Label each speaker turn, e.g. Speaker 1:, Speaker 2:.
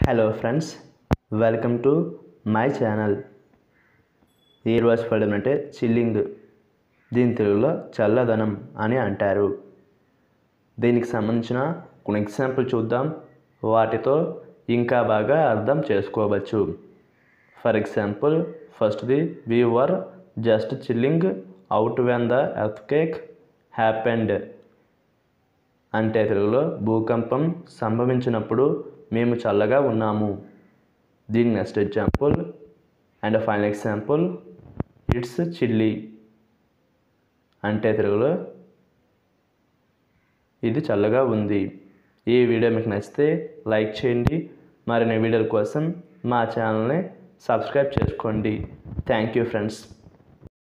Speaker 1: hello friends welcome to my channel ఈరోజు పడడం అంటే చిల్లింగ్ దీని తెలుగులో చల్లదనం అని అంటారు దీనికి సంబంధించిన కొన్ని ఎగ్జాంపుల్ చూద్దాం వాటితో ఇంకా బాగా అర్థం చేసుకోవచ్చు ఫర్ ఎగ్జాంపుల్ ఫస్ట్ది we were just chilling out when the earthquake happened అంటే తెలుగులో భూకంపం సంభవించినప్పుడు మేము చల్లగా ఉన్నాము దీని next example and final example it's chilly అంటే తెలుగులో ఇది చల్లగా ఉంది ఈ వీడియో మీకు నచ్చితే లైక్ చేయండి మరిన్ని వీడియోల కోసం మా ఛానల్ని సబ్స్క్రైబ్ చేసుకోండి థ్యాంక్ యూ ఫ్రెండ్స్